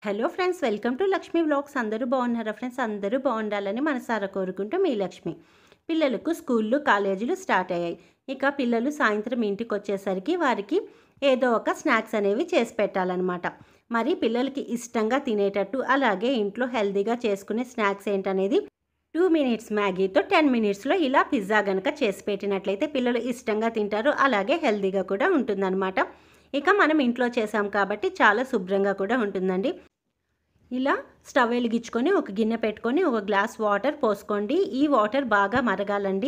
hello friends welcome to Lakshmi vlogs అందరూ బాగున్నారా friends అందరూ బాగుండాలని మనసారా కోరుకుంటూ మీ లక్ష్మి పిల్లలకు స్కూళ్ళు కాలేజీలు స్టార్ట్ అయ్యాయి ఇక పిల్లలు సాయంత్రం ఇంటికి వచ్చేసరికి వారికి ఏదో ఒక స్నాక్స్ అనేవి చేసి పెట్టాలన్నమాట మరి పిల్లలకి ఇష్టంగా తినేటట్టు అలాగే ఇంట్లో హెల్తీగా చేసుకునే స్నాక్స్ ఏంటనేది టూ మినిట్స్ మ్యాగీతో టెన్ మినిట్స్లో ఇలా పిజ్జా కనుక చేసి పెట్టినట్లయితే పిల్లలు ఇష్టంగా తింటారు అలాగే హెల్తీగా కూడా ఉంటుందన్నమాట ఇక మనం ఇంట్లో చేసాం కాబట్టి చాలా శుభ్రంగా కూడా ఉంటుందండి ఇలా స్టవ్ వెలిగించుకొని ఒక గిన్నె పెట్టుకొని ఒక గ్లాస్ వాటర్ పోసుకోండి ఈ వాటర్ బాగా మరగాలండి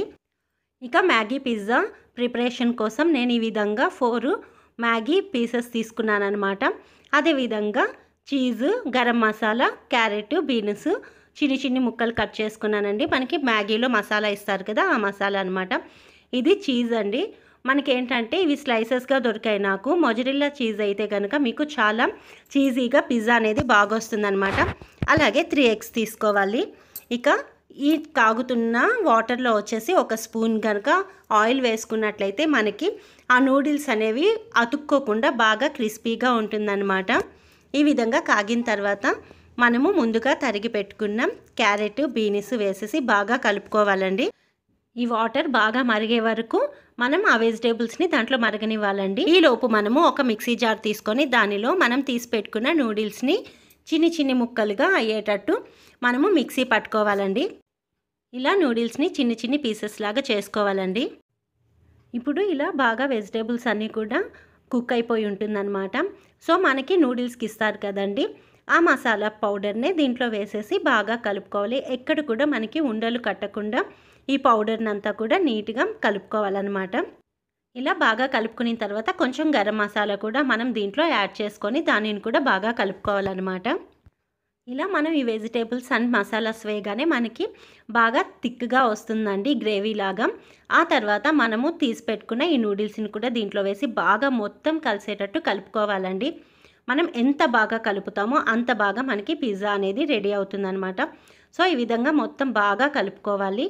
ఇక మ్యాగీ పిజ్జా ప్రిపరేషన్ కోసం నేను ఈ విధంగా ఫోర్ మ్యాగీ పీసెస్ తీసుకున్నాను అనమాట అదేవిధంగా cheese garam masala carrot beans చిన్ని చిన్ని ముక్కలు కట్ చేసుకున్నానండి మనకి మ్యాగీలో మసాలా ఇస్తారు కదా ఆ మసాలా అనమాట ఇది చీజ్ అండి మనకి ఏంటంటే ఇవి స్లైసెస్గా దొరికాయి నాకు మొజరిల్లా చీజ్ అయితే కనుక మీకు చాలా చీజీగా పిజ్జా అనేది బాగా వస్తుందన్నమాట అలాగే త్రీ ఎగ్స్ తీసుకోవాలి ఇక ఈ కాగుతున్న వాటర్లో వచ్చేసి ఒక స్పూన్ కనుక ఆయిల్ వేసుకున్నట్లయితే మనకి ఆ నూడిల్స్ అనేవి అతుక్కోకుండా బాగా క్రిస్పీగా ఉంటుందన్నమాట ఈ విధంగా కాగిన తర్వాత మనము ముందుగా తరిగి పెట్టుకున్న క్యారెట్ బీనీస్ వేసేసి బాగా కలుపుకోవాలండి ఈ వాటర్ బాగా మరిగే వరకు మనం ఆ వెజిటేబుల్స్ని దాంట్లో మరగనివ్వాలండి ఈ లోపు మనము ఒక మిక్సీ జార్ తీసుకొని దానిలో మనం తీసి పెట్టుకున్న నూడిల్స్ని చిన్ని చిన్ని ముక్కలుగా అయ్యేటట్టు మనము మిక్సీ పట్టుకోవాలండి ఇలా నూడిల్స్ని చిన్ని చిన్ని పీసెస్ లాగా చేసుకోవాలండి ఇప్పుడు ఇలా బాగా వెజిటేబుల్స్ అన్నీ కూడా కుక్ అయిపోయి ఉంటుందన్నమాట సో మనకి నూడిల్స్కి ఇస్తారు కదండి ఆ మసాలా పౌడర్ని దీంట్లో వేసేసి బాగా కలుపుకోవాలి ఎక్కడ కూడా మనకి ఉండలు కట్టకుండా ఈ పౌడర్ని అంతా కూడా నీట్గా కలుపుకోవాలన్నమాట ఇలా బాగా కలుపుకున్న తర్వాత కొంచెం గరం మసాలా కూడా మనం దీంట్లో యాడ్ చేసుకొని దానిని కూడా బాగా కలుపుకోవాలన్నమాట ఇలా మనం ఈ వెజిటేబుల్స్ అండ్ మసాలాస్ వేయగానే మనకి బాగా థిక్గా వస్తుందండి గ్రేవీ లాగా ఆ తర్వాత మనము తీసి పెట్టుకున్న ఈ నూడిల్స్ని కూడా దీంట్లో వేసి బాగా మొత్తం కలిసేటట్టు కలుపుకోవాలండి మనం ఎంత బాగా కలుపుతామో అంత బాగా మనకి పిజ్జా అనేది రెడీ అవుతుందన్నమాట సో ఈ విధంగా మొత్తం బాగా కలుపుకోవాలి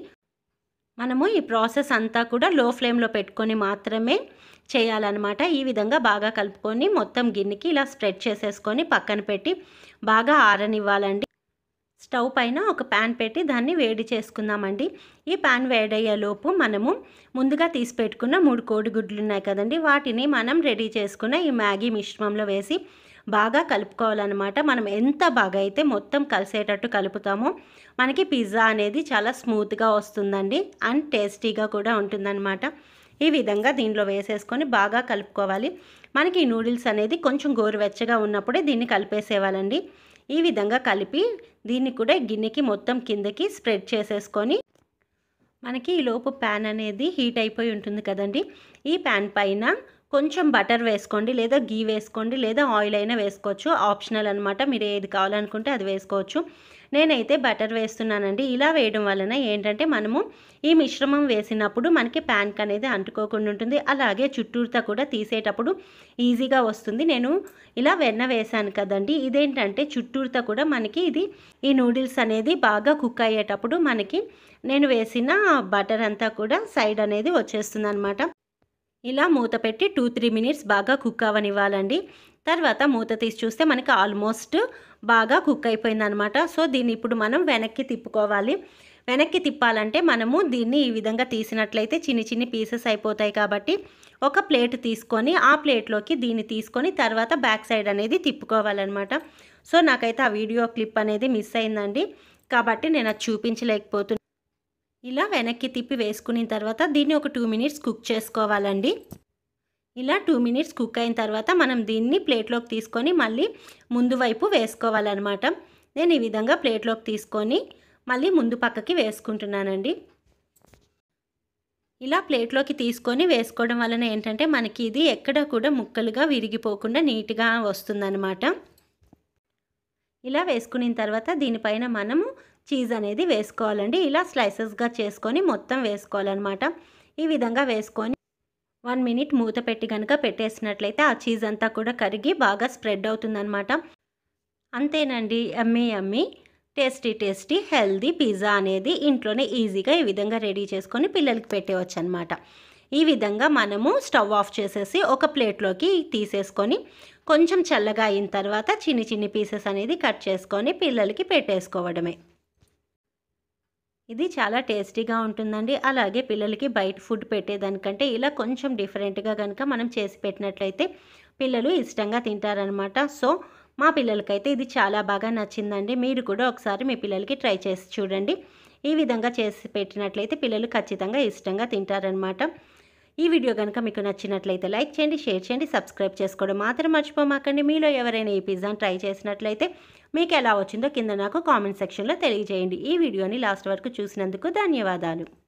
మనము ఈ ప్రాసెస్ అంతా కూడా లో ఫ్లేమ్లో పెట్టుకొని మాత్రమే చేయాలన్నమాట ఈ విధంగా బాగా కలుపుకొని మొత్తం గిన్నెకి ఇలా స్ప్రెడ్ చేసేసుకొని పక్కన పెట్టి బాగా ఆరనివ్వాలండి స్టవ్ పైన ఒక ప్యాన్ పెట్టి దాన్ని వేడి చేసుకుందామండి ఈ ప్యాన్ వేడయ్యేలోపు మనము ముందుగా తీసి పెట్టుకున్న మూడు కోడిగుడ్లు ఉన్నాయి కదండి వాటిని మనం రెడీ చేసుకున్న ఈ మ్యాగీ మిశ్రమంలో వేసి బాగా కలుపుకోవాలన్నమాట మనం ఎంత బాగా అయితే మొత్తం కలిసేటట్టు కలుపుతామో మనకి పిజ్జా అనేది చాలా స్మూత్గా వస్తుందండి అండ్ టేస్టీగా కూడా ఉంటుందన్నమాట ఈ విధంగా దీనిలో వేసేసుకొని బాగా కలుపుకోవాలి మనకి ఈ నూడిల్స్ అనేది కొంచెం గోరువెచ్చగా ఉన్నప్పుడే దీన్ని కలిపేసేవాలండి ఈ విధంగా కలిపి దీన్ని కూడా గిన్నెకి మొత్తం కిందకి స్ప్రెడ్ చేసేసుకొని మనకి ఈ లోపు ప్యాన్ అనేది హీట్ అయిపోయి ఉంటుంది కదండి ఈ ప్యాన్ పైన కొంచెం బటర్ వేసుకోండి లేదా గీ వేసుకోండి లేదా ఆయిల్ అయినా వేసుకోవచ్చు ఆప్షనల్ అనమాట మీరు ఏది కావాలనుకుంటే అది వేసుకోవచ్చు నేనైతే బటర్ వేస్తున్నానండి ఇలా వేయడం వలన ఏంటంటే మనము ఈ మిశ్రమం వేసినప్పుడు మనకి ప్యాన్కి అనేది అంటుకోకుండా ఉంటుంది అలాగే చుట్టూరుతా కూడా తీసేటప్పుడు ఈజీగా వస్తుంది నేను ఇలా వెన్న వేసాను కదండి ఇదేంటంటే చుట్టూరుతా కూడా మనకి ఇది ఈ నూడిల్స్ అనేది బాగా కుక్ అయ్యేటప్పుడు మనకి నేను వేసిన బటర్ అంతా కూడా సైడ్ అనేది వచ్చేస్తుంది అనమాట ఇలా మూత పెట్టి టూ త్రీ మినిట్స్ బాగా కుక్ అవ్వనివ్వాలండి తర్వాత మూత తీసి చూస్తే మనకి ఆల్మోస్ట్ బాగా కుక్ అయిపోయిందనమాట సో దీన్ని ఇప్పుడు మనం వెనక్కి తిప్పుకోవాలి వెనక్కి తిప్పాలంటే మనము దీన్ని ఈ విధంగా తీసినట్లయితే చిన్ని చిన్ని పీసెస్ అయిపోతాయి కాబట్టి ఒక ప్లేట్ తీసుకొని ఆ ప్లేట్లోకి దీన్ని తీసుకొని తర్వాత బ్యాక్ సైడ్ అనేది తిప్పుకోవాలన్నమాట సో నాకైతే ఆ వీడియో క్లిప్ అనేది మిస్ అయిందండి కాబట్టి నేను అది చూపించలేకపోతున్నాను ఇలా వెనక్కి తిప్పి వేసుకున్న తర్వాత దీన్ని ఒక టూ మినిట్స్ కుక్ చేసుకోవాలండి ఇలా టూ మినిట్స్ కుక్ అయిన తర్వాత మనం దీన్ని ప్లేట్లోకి తీసుకొని మళ్ళీ ముందు వైపు వేసుకోవాలన్నమాట నేను ఈ విధంగా ప్లేట్లోకి తీసుకొని మళ్ళీ ముందు పక్కకి వేసుకుంటున్నానండి ఇలా ప్లేట్లోకి తీసుకొని వేసుకోవడం వలన ఏంటంటే మనకి ఇది ఎక్కడ కూడా ముక్కలుగా విరిగిపోకుండా నీట్గా వస్తుందన్నమాట ఇలా వేసుకున్న తర్వాత దీనిపైన మనము చీజ్ అనేది వేసుకోవాలండి ఇలా స్లైసెస్గా చేసుకొని మొత్తం వేసుకోవాలన్నమాట ఈ విధంగా వేసుకొని వన్ మినిట్ మూత పెట్టి కనుక పెట్టేసినట్లయితే ఆ చీజ్ అంతా కూడా కరిగి బాగా స్ప్రెడ్ అవుతుందన్నమాట అంతేనండి అమ్మీ అమ్మీ టేస్టీ టేస్టీ హెల్దీ పిజ్జా అనేది ఇంట్లోనే ఈజీగా ఈ విధంగా రెడీ చేసుకొని పిల్లలకి పెట్టేవచ్చు అనమాట ఈ విధంగా మనము స్టవ్ ఆఫ్ చేసేసి ఒక ప్లేట్లోకి తీసేసుకొని కొంచెం చల్లగా అయిన తర్వాత చిన్ని చిన్ని పీసెస్ అనేది కట్ చేసుకొని పిల్లలకి పెట్టేసుకోవడమే ఇది చాలా టేస్టీగా ఉంటుందండి అలాగే పిల్లలకి బయట ఫుడ్ పెట్టేదానికంటే ఇలా కొంచెం డిఫరెంట్గా కనుక మనం చేసి పెట్టినట్లయితే పిల్లలు ఇష్టంగా తింటారనమాట సో మా పిల్లలకైతే ఇది చాలా బాగా నచ్చిందండి మీరు కూడా ఒకసారి మీ పిల్లలకి ట్రై చేసి చూడండి ఈ విధంగా చేసి పెట్టినట్లయితే పిల్లలు ఖచ్చితంగా ఇష్టంగా తింటారనమాట ఈ వీడియో కనుక మీకు నచ్చినట్లయితే లైక్ చేయండి షేర్ చేయండి సబ్స్క్రైబ్ చేసుకోవడం మాత్రం మర్చిపోమాకండి మీలో ఎవరైనా ఈ పిజ్జాని ట్రై చేసినట్లయితే మీకు ఎలా వచ్చిందో కింద నాకు కామెంట్ సెక్షన్లో తెలియజేయండి ఈ వీడియోని లాస్ట్ వరకు చూసినందుకు ధన్యవాదాలు